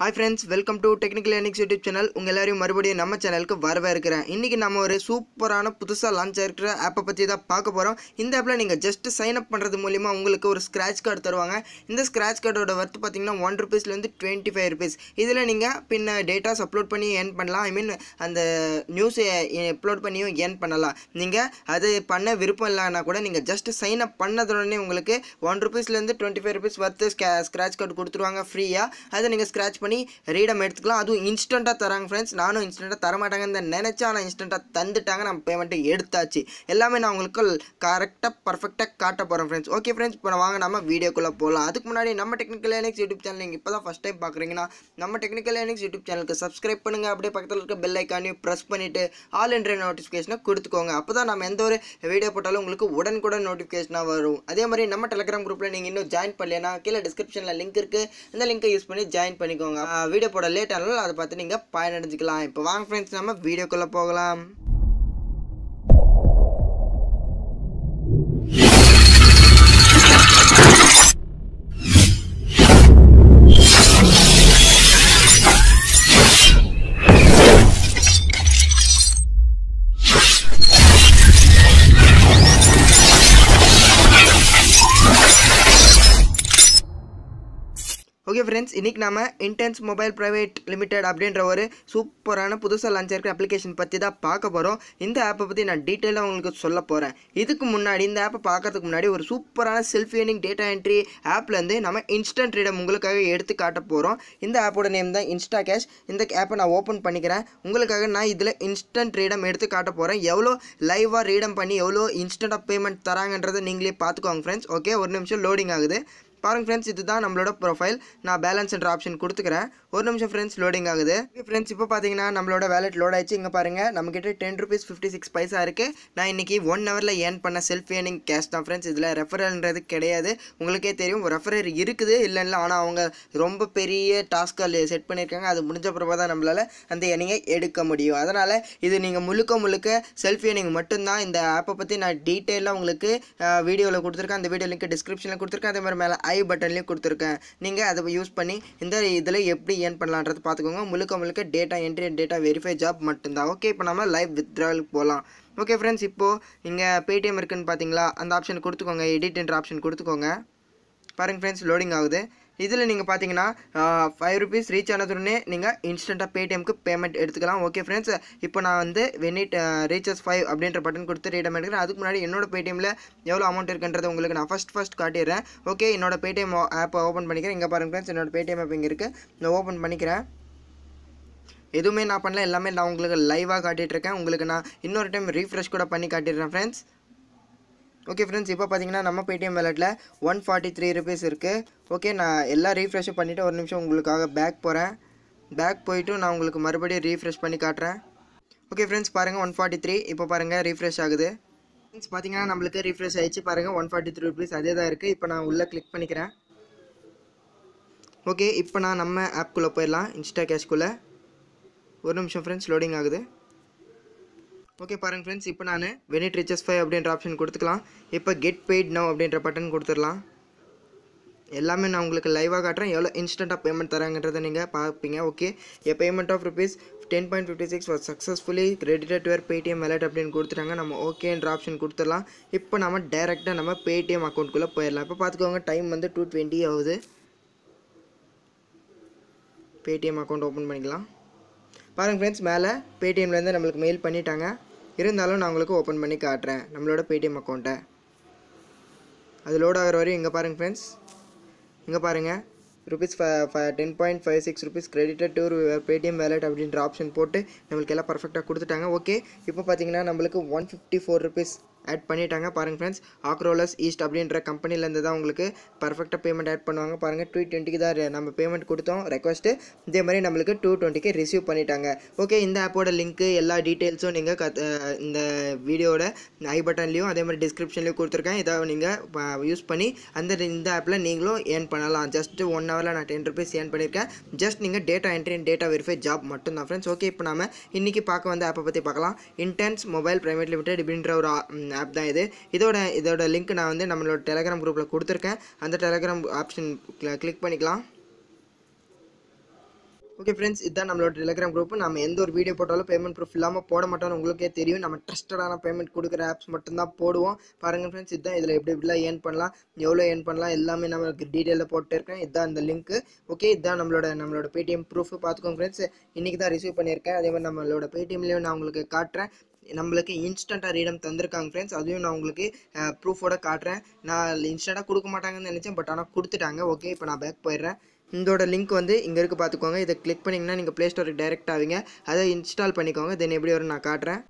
hi friends welcome to technical Enix YouTube channel உங்கள் எல்லாரையும் மறுபடியும் நம்ம சேனலுக்கு வரவேற்கிறேன் இன்றைக்கி நம்ம ஒரு சூப்பரான புதுசாக லான்ச் ஆகிருக்கிற ஆப்பை பற்றி தான் பார்க்க போகிறோம் இந்த ஆப்பில் நீங்கள் ஜஸ்ட் சைன் அப் பண்ணுறது மூலிமா உங்களுக்கு ஒரு ஸ்க்ராட்ச் கார்டு தருவாங்க இந்த ஸ்க்ராட்ச் கார்டோட ஒர்த் பார்த்தீங்கன்னா ஒன் ருபீஸ்லேருந்து டுவெண்ட்டி ஃபைவ் ருபீஸ் இதில் நீங்கள் பின்ன டேட்டாஸ் அப்லோட் பண்ணி ஏர்ன் பண்ணலாம் ஐ மீன் அந்த நியூஸை அப்லோட் பண்ணியும் ஏர்ன் பண்ணலாம் நீங்கள் அது பண்ண விருப்பம் இல்லைன்னா கூட நீங்கள் ஜஸ்ட் சைன் அப் பண்ணதுடனே உங்களுக்கு ஒன் ருபீஸ்லேருந்து twenty five rupees worth scratch card கொடுத்துருவாங்க ஃப்ரீயாக அதை நீங்கள் ஸ்க்ராட்ச் பண்ணி ரீடம் எடுத்துக்கலாம் அதுவும் இன்ஸ்டண்ட்டாக தராங்க ஃப்ரெண்ட்ஸ் நானும் இன்ஸ்டண்ட்டாக தரமாட்டாங்கன்னு தான் நினச்சேன் ஆனால் இன்ஸ்டண்ட்டாக தந்துட்டாங்க நம்ம பேமெண்ட்டை எடுத்தாச்சு எல்லாமே நான் உங்களுக்கு கரெக்டாக பர்ஃபெக்டாக காட்ட போகிறேன் ஃப்ரெண்ட்ஸ் ஓகே ஃப்ரெண்ட்ஸ் இப்போ வாங்க நம்ம வீடியோக்குள்ளே போகலாம் அதுக்கு முன்னாடி நம்ம டெக்னிக்கல் எனிக்ஸ் யூடியூப் சேனல் நீங்கள் இப்போ தான் ஃபஸ்ட் டைம் பார்க்குறீங்கன்னா நம்ம டெக்னிக்கல் எனிக்ஸ் யூடியூப் சேனலுக்கு சப்ஸ்கிரைப் பண்ணுங்கள் அப்படியே பக்கத்தில் இருக்க பெல் ஐக்கானையும் ப்ரெஸ் பண்ணிவிட்டு ஆல் என்ற நோட்டிஃபிகேஷனை கொடுத்துக்கோங்க அப்போ தான் நம்ம எந்த ஒரு வீடியோ போட்டாலும் உங்களுக்கு உடனுக்குடன் நோட்டிஃபிகேஷனாக வரும் அதே மாதிரி நம்ம டெலிகிராம் குரூப்பில் நீங்கள் இன்னும் ஜாயின் பண்ணலைன்னா கீழே டிஸ்கிரிப்ஷனில் லிங்க் இருக்குது அந்த லிங்கை யூஸ் பண்ணி ஜாயின் பண்ணிக்கோங்க வீடியோ போட லேட் ஆனாலும் அதை பார்த்து நீங்கள் பயனடைஞ்சிக்கலாம் இப்போ வாங்க ஃப்ரெண்ட்ஸ் நம்ம வீடியோக்குள்ளே போகலாம் ஓகே ஃப்ரெண்ட்ஸ் இன்றைக்கி நம்ம இன்டென்ஸ் மொபைல் ப்ரைவேட் லிமிடெட் அப்படின்ற ஒரு சூப்பரான புதுசாக லான்ச் இருக்கிற அப்ளிகேஷன் பற்றி தான் பார்க்க போகிறோம் இந்த ஆப்பை பற்றி நான் டீட்டெயிலாக உங்களுக்கு சொல்ல போகிறேன் இதுக்கு முன்னாடி இந்த ஆப்பை பார்க்கறதுக்கு முன்னாடி ஒரு சூப்பரான செல்ஃப் ஏர்னிங் டேட்டா என்ட்ரி ஆப்லேருந்து நம்ம இன்ஸ்டன்ட் ரீடம் உங்களுக்காக எடுத்து காட்ட போகிறோம் இந்த ஆப்போட நேம் தான் இன்ஸ்டா கேஷ் இந்த ஆப்பை நான் ஓப்பன் பண்ணிக்கிறேன் உங்களுக்காக நான் இதில் இன்ஸ்டன்ட் ரீடம் எடுத்து காட்ட போகிறேன் எவ்வளோ லைவாக ரீடம் பண்ணி எவ்வளோ இன்ஸ்டண்ட்டாக பேமெண்ட் தராங்கன்றதை நீங்களே பார்த்துக்கோங்க ஃப்ரெண்ட்ஸ் ஓகே ஒரு நிமிஷம் லோடிங் ஆகுது பாருங்க ஃப்ரெண்ட்ஸ் இதுதான் நம்மளோட ப்ரொஃபைல் நான் பேலன்ஸ் என்ற ஆப்ஷன் கொடுத்துக்கிறேன் ஒரு நிமிஷம் ஃப்ரெண்ட்ஸ் லோடிங் ஆகுது ஃப்ரெண்ட்ஸ் இப்போ பார்த்தீங்கன்னா நம்மளோட வேலெட் லோட் ஆயிடுச்சு இங்கே பாருங்கள் நம்மக்கிட்ட ten rupees fifty six paisa இருக்குது நான் இன்றைக்கி ஒன் ஹவரில் ஏர்ன் பண்ண செல்ஃப் ஏர்னிங் கேஷ் தான் ஃப்ரெண்ட்ஸ் இதில் ரெஃபரல்ன்றது கிடையாது உங்களுக்கே தெரியும் ரெஃபரர் இருக்குது இல்லை இல்லை ஆனால் அவங்க ரொம்ப பெரிய டாஸ்க்கால் செட் பண்ணியிருக்காங்க அது முடிஞ்ச பிறகு தான் நம்மளால் அந்த ஏர்னிங்கை எடுக்க முடியும் அதனால் இது நீங்கள் முழுக்க முழுக்க செல்ஃப் ஏர்னிங் மட்டும்தான் இந்த ஆப்பை பற்றி நான் டீட்டெயிலாக உங்களுக்கு வீடியோவில் கொடுத்துருக்கேன் அந்த வீடியோ லிங்க் டிஸ்கிரிப்ஷனில் கொடுத்துருக்கேன் அதே மாதிரி மேலே ஐ பட்டன்லேயும் கொடுத்துருக்கேன் நீங்கள் அதை யூஸ் பண்ணி இந்த இதில் எப்படி ஏர்ன் பண்ணலான்றது பார்த்துக்கோங்க முழுக்க முழுக்க data entry and data verify job மட்டும்தான் ஓகே இப்போ நம்ம லைவ் வித்ட்ராவலுக்கு போகலாம் ஓகே ஃப்ரெண்ட்ஸ் இப்போது இங்கே பேடிஎம் இருக்குன்னு பார்த்தீங்களா அந்த ஆப்ஷன் கொடுத்துக்கோங்க எடிட்ன்ற ஆப்ஷன் கொடுத்துக்கோங்க பாருங்கள் ஃப்ரெண்ட்ஸ் லோடிங் ஆகுது இதில் நீங்கள் பார்த்தீங்கன்னா ஃபைவ் ருபீஸ் ரீச் ஆனதுடனே நீங்கள் இன்ஸ்டண்ட்டாக பேடிஎம்க்கு பேமெண்ட் எடுத்துக்கலாம் ஓகே ஃப்ரெண்ட்ஸ் இப்போ நான் வந்து வெனிட் ரீச்சர்ஸ் ஃபைவ் அப்படின்ற பட்டன் கொடுத்து ரீடம் எடுக்கிறேன் அதுக்கு முன்னாடி என்னோட பேடிஎம்மில் எவ்வளோ அமௌண்ட் இருக்குன்றது உங்களுக்கு நான் ஃபஸ்ட் ஃபஸ்ட் காட்டிடுறேன் ஓகே என்னோட பேடிஎம் ஆப்பை ஓப்பன் பண்ணிக்கிறேன் இங்கே பாருங்கள் ஃப்ரெண்ட்ஸ் என்னோட பேடிஎம் ஆப் இங்கே இருக்குது நான் ஓப்பன் பண்ணிக்கிறேன் எதுவுமே நான் பண்ணல எல்லாமே நான் உங்களுக்கு லைவாக காட்டிகிட்ருக்கேன் உங்களுக்கு நான் இன்னொரு டைம் ரீஃப்ரெஷ் கூட பண்ணி காட்டிடுறேன் ஃப்ரெண்ட்ஸ் ஓகே ஃப்ரெண்ட்ஸ் இப்போ பார்த்தீங்கன்னா நம்ம பேடிஎம் வேலெட்டில் ஒன் ஃபார்ட்டி த்ரீ ருபீஸ் இருக்குது ஓகே நான் எல்லா ரீஃப்ரெஷும் பண்ணிவிட்டு ஒரு நிமிஷம் உங்களுக்காக பேக் போகிறேன் பேக் போயிட்டு நான் உங்களுக்கு மறுபடியும் ரீஃப்ரெஷ் பண்ணி காட்டுறேன் ஓகே ஃப்ரெண்ட்ஸ் பாருங்கள் ஒன் ஃபார்ட்டி த்ரீ இப்போ பாருங்கள் ரீஃப்ரெஷ் ஆகுது ஃப்ரெண்ட்ஸ் பார்த்தீங்கன்னா நம்மளுக்கு ரீஃப்ரெஷ் ஆகிடுச்சு பாருங்கள் ஒன் ஃபார்ட்டி த்ரீ ருபீஸ் அதே தான் இருக்குது இப்போ நான் உள்ளே கிளிக் பண்ணிக்கிறேன் ஓகே இப்போ நான் நம்ம ஆப்குள்ளே போயிடலாம் இன்ஸ்டா கேஷ்குள்ளே ஒரு நிமிஷம் ஃப்ரெண்ட்ஸ் லோடிங் ஆகுது ஓகே பாருங்கள் ஃப்ரெண்ட்ஸ் இப்போ நான் வெனிட் ரிச்சஸ் ஃபைவ் அப்படின்ற ஆப்ஷன் கொடுத்துக்கலாம் இப்போ கெட் பெய்ட் நவ் அப்படின்ற பட்டன் கொடுத்துடலாம் எல்லாமே நான் உங்களுக்கு லைவாக காட்டுறேன் எவ்வளோ இன்ஸ்டண்ட்டாக பேமெண்ட் தராங்கன்றதை நீங்கள் பார்ப்பீங்க okay a payment of rupees ten point fifty six was successfully credited to your Paytm wallet அப்படின்னு கொடுத்துட்டாங்க நம்ம ஓகேன்ற ஆப்ஷன் கொடுத்துடலாம் இப்போ நம்ம டேரெக்டாக நம்ம பேடிஎம் அக்கௌண்ட்குள்ளே போயிடலாம் இப்போ பார்த்துக்கோங்க டைம் வந்து டூ டுவெண்ட்டி ஆகுது பேடிஎம் அக்கௌண்ட் ஓப்பன் பண்ணிக்கலாம் பாருங்கள் ஃப்ரெண்ட்ஸ் மேலே பேடிஎம்லேருந்து நம்மளுக்கு மெயில் பண்ணிட்டாங்க இருந்தாலும் நான் உங்களுக்கு ஓப்பன் பண்ணி காட்டுறேன் நம்மளோட பேடிஎம் அக்கௌண்ட்டை அது லோட் ஆகிற வரையும் இங்கே பாருங்கள் ஃப்ரெண்ட்ஸ் இங்கே பாருங்கள் rupees ten point five six rupees credited to Paytm wallet அப்படின்ற ஆப்ஷன் போட்டு நம்மளுக்கு எல்லாம் பர்ஃபெக்டாக கொடுத்துட்டாங்க ஓகே இப்போ பார்த்தீங்கன்னா நம்மளுக்கு one fifty four rupees add பண்ணிட்டாங்க பாருங்கள் ஃப்ரெண்ட்ஸ் ஆக்ரோலஸ் ஈஸ்ட் அப்படின்ற கம்பெனிலேருந்து தான் உங்களுக்கு பர்ஃபெக்டாக பேமெண்ட் ஆட் பண்ணுவாங்க பாருங்கள் டூ டுவெண்ட்டிக்கு தான் நம்ம பேமெண்ட் கொடுத்தோம் ரெக்வஸ்ட்டு இதே மாதிரி நம்மளுக்கு டூ டுவெண்ட்டிக்கு ரிசீவ் பண்ணிட்டாங்க ஓகே இந்த ஆப்போட லிங்க்கு எல்லா டீட்டெயில்ஸும் நீங்கள் கத் இந்த வீடியோட ஐ பட்டன்லேயும் அதே மாதிரி டிஸ்கிரிப்ஷன்லேயும் கொடுத்துருக்கேன் இதை நீங்கள் யூஸ் பண்ணி அந்த இந்த ஆப்பில் நீங்களும் ஏர்ன் பண்ணலாம் ஜஸ்ட் ஒன் ஹவரில் நான் டென் ருபீஸ் ஏர்ன் பண்ணியிருக்கேன் ஜஸ்ட் நீங்கள் data entry and data verify job மட்டும் தான் ஃப்ரெண்ட்ஸ் ஓகே இப்போ நம்ம இன்றைக்கி பார்க்க வந்த ஆப்பை பற்றி பார்க்கலாம் இன்டென்ஸ் மொபைல் ப்ரைவேட் லிமிடெட் இப்படின்ற ஒரு ஆப் தான் இது இதோட இதோட லிங்க் நான் வந்து நம்மளோட டெலகிராம் குரூப்பில் கொடுத்துருக்கேன் அந்த டெலகிராம் ஆப்ஷன் கிளிக் பண்ணிக்கலாம் ஓகே ஃப்ரெண்ட்ஸ் இதுதான் நம்மளோட டெலிகிராம் குரூப் நம்ம எந்த ஒரு வீடியோ போட்டாலும் பேமெண்ட் ப்ரூஃப் இல்லாமல் போட மாட்டோம்னு உங்களுக்கே தெரியும் நம்ம ட்ரஸ்டடான பேமெண்ட் கொடுக்குற ஆப்ஸ் மட்டும்தான் போடுவோம் பாருங்கள் ஃப்ரெண்ட்ஸ் இதுதான் இதில் எப்படி எப்படிலாம் ஏர்ன் பண்ணலாம் எவ்வளோ ஏர்ன் பண்ணலாம் எல்லாமே நம்மளுக்கு டீட்டெயிலில் போட்டு இருக்கேன் இதுதான் இந்த லிங்க் ஓகே இதுதான் நம்மளோட நம்மளோட பேடிஎம் ப்ரூஃப் பார்த்துக்கோங்க ஃப்ரெண்ட்ஸ் இன்றைக்கி தான் ரிசீவ் பண்ணியிருக்கேன் அதே மாதிரி நம்மளோட பேடிஎம்லேயும் நான் உங்களுக்கு காட்டுறேன் நம்மளுக்கு இன்ஸ்டண்ட்டாக ரீடம் தந்திருக்காங்க ஃப்ரெண்ட்ஸ் அதையும் நான் உங்களுக்கு ப்ரூஃபோட காட்டுறேன் நான் இன்ஸ்டண்ட்டாக கொடுக்க மாட்டாங்கன்னு நினச்சேன் பட் ஆனால் கொடுத்துட்டாங்க ஓகே இப்போ நான் பேக் போயிடுறேன் இதோட லிங்க் வந்து இங்கே இருக்குது பார்த்துக்கோங்க இதை கிளிக் பண்ணிங்கன்னா நீங்கள் ப்ளே ஸ்டோருக்கு டைரெக்ட் ஆவீங்க அதை இன்ஸ்டால் பண்ணிக்கோங்க தென் எப்படி வரும் நான் காட்டுறேன்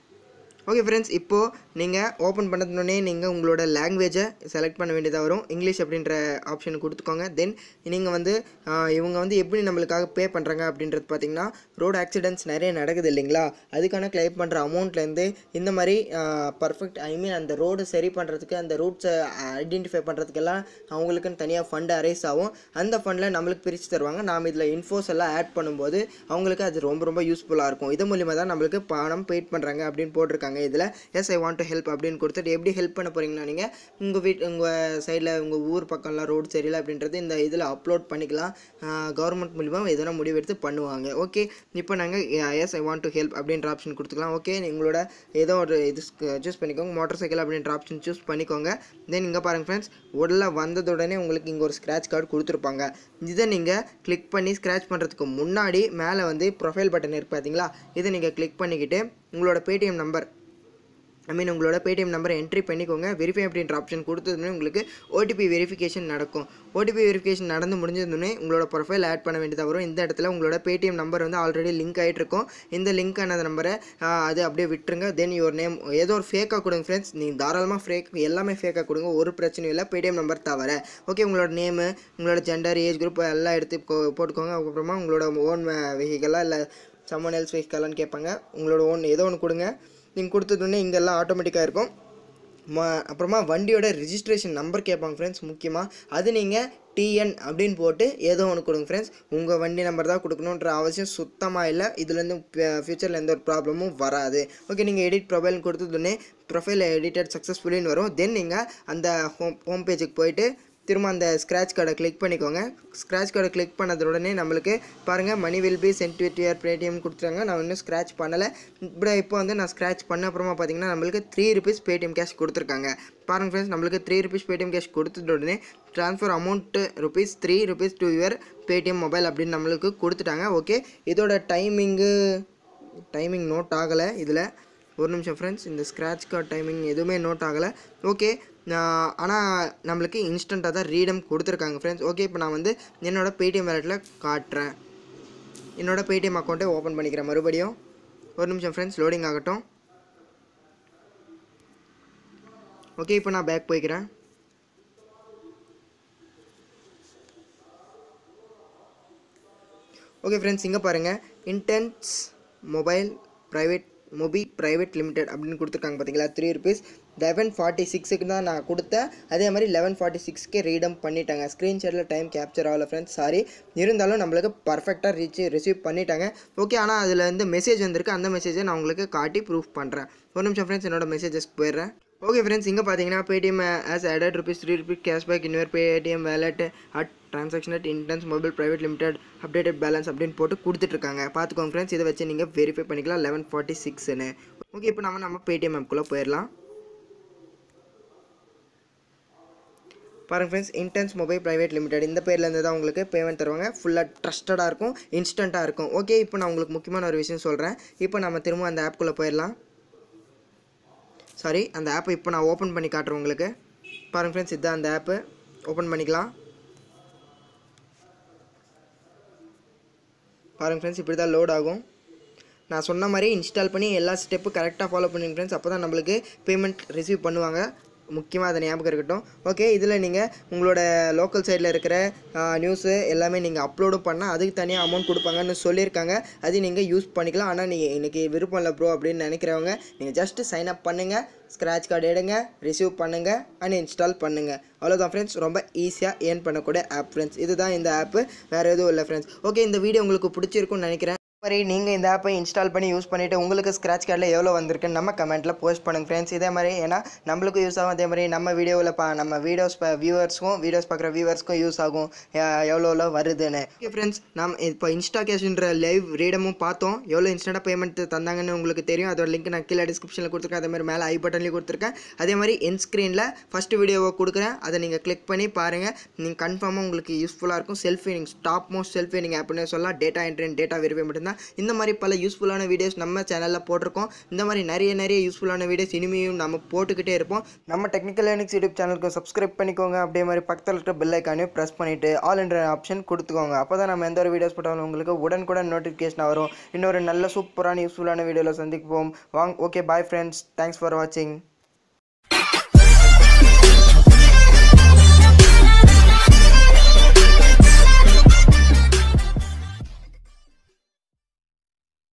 ஓகே ஃப்ரெண்ட்ஸ் இப்போது நீங்கள் ஓப்பன் பண்ணதுனே நீங்கள் உங்களோட லாங்குவேஜை செலக்ட் பண்ண வேண்டியதாக வரும் இங்கிலீஷ் அப்படின்ற ஆப்ஷன் கொடுத்துக்கோங்க தென் நீங்கள் வந்து ஆஹ், இவங்க வந்து எப்படி நம்மளுக்காக பே பண்ணுறாங்க அப்படின்றது பார்த்தீங்கன்னா ரோடு ஆக்சிடென்ட்ஸ் நிறைய நடக்குது இல்லைங்களா அதுக்கான கிளைம் பண்ணுற அமௌண்ட்லேருந்து இந்த மாதிரி பர்ஃபெக்ட் ஐ மீன் அந்த ரோடு சரி பண்ணுறதுக்கு அந்த ரூட்ஸை ஐடென்டிஃபை பண்ணுறதுக்கெல்லாம் அவங்களுக்குன்னு தனியாக ஃபண்டு அரேஸ் ஆகும் அந்த ஃபண்டில் நம்மளுக்கு பிரித்து தருவாங்க நாம் இதில் இன்ஃபோஸ் எல்லாம் ஆட் பண்ணும்போது அவங்களுக்கு அது ரொம்ப ரொம்ப யூஸ்ஃபுல்லாக இருக்கும் இது மூலிமா தான் நம்மளுக்கு பணம் பெய்ட் பண்ணுறாங்க அப்படின்னு போட்டிருக்காங்க இதில் yes I want to help அப்படின்னு கொடுத்துட்டு எப்படி ஹெல்ப் பண்ண போகிறீங்கன்னா நீங்கள் உங்கள் வீட் உங்கள் சைடில் உங்கள் ஊர் பக்கம்லாம் ரோடு சரியில்லை அப்படின்றது இந்த இதில் அப்லோட் பண்ணிக்கலாம் கவர்மெண்ட் மூலிமா எதனா முடிவெடுத்து பண்ணுவாங்க ஓகே இப்போ நாங்கள் yes I want to help அப்படின்ற ஆப்ஷன் கொடுத்துக்கலாம் ஓகே உங்களோட ஏதோ ஒரு இது சூஸ் பண்ணிக்கோங்க மோட்டார் சைக்கிள் அப்படின்ற ஆப்ஷன் சூஸ் பண்ணிக்கோங்க தென் இங்கே பாருங்கள் ஃப்ரெண்ட்ஸ் உடல வந்ததுடனே உங்களுக்கு இங்கே ஒரு ஸ்க்ராட்ச் கார்டு கொடுத்துருப்பாங்க இதை நீங்கள் கிளிக் பண்ணி ஸ்க்ராட்ச் பண்ணுறதுக்கு முன்னாடி மேலே வந்து ப்ரொஃபைல் பட்டன் இருக்கு பார்த்தீங்களா இதை நீங்கள் கிளிக் பண்ணிக்கிட்டு உங்களோட பேடிஎம் நம்பர் ஐ மீன் உங்களோட பேடிஎம் நம்பரை என்ட்ரி பண்ணிக்கோங்க வெரிஃபை அப்படின்ற ஆப்ஷன் கொடுத்ததுமே உங்களுக்கு ஓடிபி வெரிஃபிகேஷன் நடக்கும் ஓடிபி வெரிஃபிகேஷன் நடந்து முடிஞ்சதுமே உங்களோட ப்ரொஃபைல் ஆட் பண்ண வேண்டியதாக வரும் இந்த இடத்துல உங்களோட பேடிஎம் நம்பர் வந்து ஆல்ரெடி லிங்க் ஆகிட்டு இருக்கும் இந்த லிங்க்கான நம்பரை அது அப்படியே விட்டுருங்க தென் யுவர் நேம் ஏதோ ஒரு ஃபேக்காக கொடுங்க ஃப்ரெண்ட்ஸ் நீங்கள் தாராளமாக ஃபேக் எல்லாமே ஃபேக்காக கொடுங்க ஒரு பிரச்சனையும் இல்லை பேடிஎம் நம்பர் தவிர ஓகே உங்களோட நேமு உங்களோட ஜெண்டர் ஏஜ் குரூப் எல்லாம் எடுத்து கொ- போட்டுக்கோங்க அதுக்கப்புறமா உங்களோட ஓன் வெஹிக்கலாக இல்லை சம்மன் எல்ஸ் வெஹிக்கலான்னு கேட்பாங்க உங்களோட ஓன் ஏதோ ஒன்று கொடுங்க நீங்கள் கொடுத்ததுன்னே இங்கெல்லாம் ஆட்டோமேட்டிக்காக இருக்கும் ம அப்புறமா வண்டியோட ரிஜிஸ்ட்ரேஷன் நம்பர் கேட்பாங்க ஃப்ரெண்ட்ஸ் முக்கியமாக அது நீங்கள் டிஎன் அப்படின்னு போட்டு ஏதோ ஒன்று கொடுங்க ஃப்ரெண்ட்ஸ் உங்கள் வண்டி நம்பர் தான் கொடுக்கணுன்ற அவசியம் சுத்தமாக இல்லை இதுலேருந்து ஃப்யூச்சரில் எந்த ஒரு ப்ராப்ளமும் வராது ஓகே நீங்கள் எடிட் ப்ரொஃபைல் கொடுத்ததுன்னே ப்ரொஃபைல் எடிட்டட் சக்ஸஸ்ஃபுல்லின்னு வரும் தென் நீங்கள் அந்த ஹோம் ஹோம் பேஜுக்கு போயிட்டு திரும்ப அந்த ஸ்க்ராட்ச் கார்டை கிளிக் பண்ணிக்கோங்க ஸ்க்ராட்ச் கார்டை கிளிக் பண்ணது உடனே நம்மளுக்கு பாருங்கள் money will be sent with your Paytm கொடுத்துருங்க நான் இன்னும் ஸ்க்ராட்ச் பண்ணலை இப்படி இப்போ வந்து நான் ஸ்க்ராட்ச் பண்ண அப்புறமா பார்த்தீங்கன்னா நம்மளுக்கு த்ரீ ருபீஸ் பேடிஎம் கேஷ் கொடுத்துருக்காங்க பாருங்கள் ஃப்ரெண்ட்ஸ் நம்மளுக்கு த்ரீ ருபீஸ் பேடிஎம் கேஷ் கொடுத்துட்ட உடனே transfer amount rupees three rupees to your Paytm mobile அப்படின்னு நம்மளுக்கு கொடுத்துட்டாங்க ஓகே இதோட டைமிங்கு டைமிங் நோட் ஆகலை இதில் ஒரு நிமிஷம் ஃப்ரெண்ட்ஸ் இந்த ஸ்க்ராட்ச் கார்டு டைமிங் எதுவுமே நோட் ஆகலை ஓகே ஆனால் நம்மளுக்கு இன்ஸ்டண்ட்டாக தான் ரீடம் கொடுத்துருக்காங்க ஃப்ரெண்ட்ஸ் ஓகே இப்போ நான் வந்து என்னோடய பேடிஎம் வேலெட்டில் காட்டுறேன் என்னோடய பேடிஎம் அக்கௌண்ட்டை ஓப்பன் பண்ணிக்கிறேன் மறுபடியும் ஒரு நிமிஷம் ஃப்ரெண்ட்ஸ் லோடிங் ஆகட்டும் ஓகே இப்போ நான் பேக் போய்க்கிறேன் ஓகே ஃப்ரெண்ட்ஸ் இங்கே பாருங்கள் intense mobile private Mobi private limited அப்படின்னு கொடுத்துருக்காங்க பார்த்தீங்களா த்ரீ ருபீஸ் லெவன் ஃபார்ட்டி சிக்ஸுக்கு தான் நான் கொடுத்தேன் அதே மாதிரி லெவன் ஃபார்ட்டி சிக்ஸ்க்கே ரீடம் பண்ணிட்டாங்க ஸ்க்ரீன்ஷாட்டில் டைம் கேப்சர் ஆகல ஃப்ரெண்ட்ஸ் சாரி இருந்தாலும் நம்மளுக்கு பர்ஃபெக்டாக ரீச் ரிசீவ் பண்ணிட்டாங்க ஓகே ஆனால் அதில் வந்து மெசேஜ் வந்திருக்கு அந்த மெசேஜை நான் உங்களுக்கு காட்டி ப்ரூஃப் பண்ணுறேன் ஒரு நிமிஷம் ஃப்ரெண்ட்ஸ் என்னோட மெசேஜஸ் போயிடுறேன் ஓகே ஃப்ரெண்ட்ஸ் இங்கே பார்த்தீங்கன்னா Paytm has added rupees three rupees cashback in your Paytm wallet at transaction at intense mobile private limited updated balance அப்படின்னு போட்டு கொடுத்துட்ருக்காங்க பார்த்துக்கோங்க ஃப்ரெண்ட்ஸ் இதை வச்சு நீங்கள் வெரிஃபை பண்ணிக்கலாம் லெவன் ஃபார்ட்டி சிக்ஸ்னு ஓகே இப்போ நம்ம நம்ம பேடிஎம் ஆப்குள்ளே போயிடலாம் பாருங்க friends intense mobile private limited இந்த பேர்லேருந்து தான் உங்களுக்கு பேமெண்ட் தருவாங்க ஃபுல்லாக ட்ரஸ்டடாக இருக்கும் இன்ஸ்டண்ட்டாக இருக்கும் ஓகே இப்போ நான் உங்களுக்கு முக்கியமான ஒரு விஷயம் சொல்கிறேன் இப்போ நம்ம திரும்ப அந்த ஆப்குள்ளே போயிடலாம் சாரி அந்த ஆப்பை இப்போ நான் ஓப்பன் பண்ணி காட்டுறேன் உங்களுக்கு பாருங்கள் ஃப்ரெண்ட்ஸ் இதுதான் அந்த ஆப்பு ஓப்பன் பண்ணிக்கலாம் பாருங்கள் ஃப்ரெண்ட்ஸ் இப்படி தான் லோட் ஆகும் நான் சொன்ன மாதிரி இன்ஸ்டால் பண்ணி எல்லா ஸ்டெப்பும் கரெக்டாக ஃபாலோ பண்ணுங்க ஃப்ரெண்ட்ஸ் அப்போ தான் நம்மளுக்கு பேமெண்ட் ரிசீவ் பண்ணுவாங்க முக்கியமாக அதை ஞாபகம் இருக்கட்டும் ஓகே இதில் நீங்கள் உங்களோட லோக்கல் சைடில் இருக்கிற நியூஸு எல்லாமே நீங்கள் அப்லோடும் பண்ணால் அதுக்கு தனியாக அமௌண்ட் கொடுப்பாங்கன்னு சொல்லியிருக்காங்க அது நீங்கள் யூஸ் பண்ணிக்கலாம் ஆனால் நீங்கள் இன்றைக்கி விருப்பம் இல்லை ப்ரோ அப்படின்னு நினைக்கிறவங்க நீங்கள் ஜஸ்ட்டு சைன் அப் பண்ணுங்கள் ஸ்க்ராட்ச் கார்டு எடுங்க ரிசீவ் பண்ணுங்கள் அண்ட் இன்ஸ்டால் பண்ணுங்கள் அவ்வளோதான் ஃப்ரெண்ட்ஸ் ரொம்ப ஈஸியாக ஏர்ன் பண்ணக்கூடிய ஆப் ஃப்ரெண்ட்ஸ் இதுதான் இந்த ஆப்பு வேறு எதுவும் இல்லை ஃப்ரெண்ட்ஸ் ஓகே இந்த வீடியோ உங்களுக்கு பிடிச்சிருக்கும்னு நினைக்கிறேன் மாதிரி நீங்கள் இந்த ஆப்பை இன்ஸ்டால் பண்ணி யூஸ் பண்ணிவிட்டு உங்களுக்கு ஸ்க்ராட்ச் கார்டில் எவ்வளோ வந்திருக்குன்னு நம்ம கமெண்ட்டில் போஸ்ட் பண்ணுங்க ஃப்ரெண்ட்ஸ் இதே மாதிரி ஏன்னா நம்மளுக்கும் யூஸ் ஆகும் அதே மாதிரி நம்ம வீடியோவில் பா நம்ம வீடியோஸ் வியூவர்ஸ்க்கும் வீடியோஸ் பார்க்குற வியூவர்ஸ்க்கும் யூஸ் ஆகும் எ- எவ்வளோ எவ்வளோ வருதுன்னு ஓகே ஃப்ரெண்ட்ஸ் நம்ம இப்போ இன்ஸ்டா கேஷ்ன்ற லைவ் ரீடமும் பார்த்தோம் எவ்வளோ இன்ஸ்டண்ட்டாக பேமெண்ட் தந்தாங்கன்னு உங்களுக்கு தெரியும் அதோட லிங்க் நான் கீழே டிஸ்கிரிப்ஷனில் கொடுத்துருக்கேன் அதே மாதிரி மேலே ஐ பட்டன்லேயும் கொடுத்துருக்கேன் அதே மாதிரி என் ஸ்க்ரீனில் ஃபஸ்ட்டு வீடியோவை கொடுக்குறேன் அதை நீங்கள் கிளிக் பண்ணி பாருங்கள் நீங்கள் கன்ஃபார்மாக உங்களுக்கு யூஸ்ஃபுல்லாக இருக்கும் செல்ஃபி நீங்கள் டாப் மோஸ்ட் செல்ஃபி நீங்கள் ஆப்னு சொல்லலாம் டேட்டா என்ட்ரி டேட்டா வெரிஃபை மட்டும்தான் இந்த மாதிரி பல யூஸ்ஃபுல்லான வீடியோஸ் நம்ம சேனலில் போட்டிருக்கோம் இந்த மாதிரி நிறைய நிறைய யூஸ்ஃபுல்லான வீடியோஸ் இனிமேயும் நம்ம போட்டுக்கிட்டே இருப்போம் நம்ம டெக்னிக்கல் லினிக்ஸ் யூடியூப் சேனலுக்கு சப்ஸ்கிரைப் பண்ணிக்கோங்க அப்படியே மாதிரி பக்கத்தில் இருக்கிற பெல் ஐக்கானையும் ப்ரெஸ் பண்ணிவிட்டு ஆல் என்ற ஆப்ஷன் கொடுத்துக்கோங்க அப்போ தான் நம்ம எந்த ஒரு வீடியோஸ் போட்டாலும் உங்களுக்கு உடனுக்குடன் நோட்டிஃபிகேஷன் வரும் இன்னொரு நல்ல சூப்பரான யூஸ்ஃபுல்லான வீடியோவில் சந்திப்போம் வாங்க okay bye friends thanks for வாட்சிங்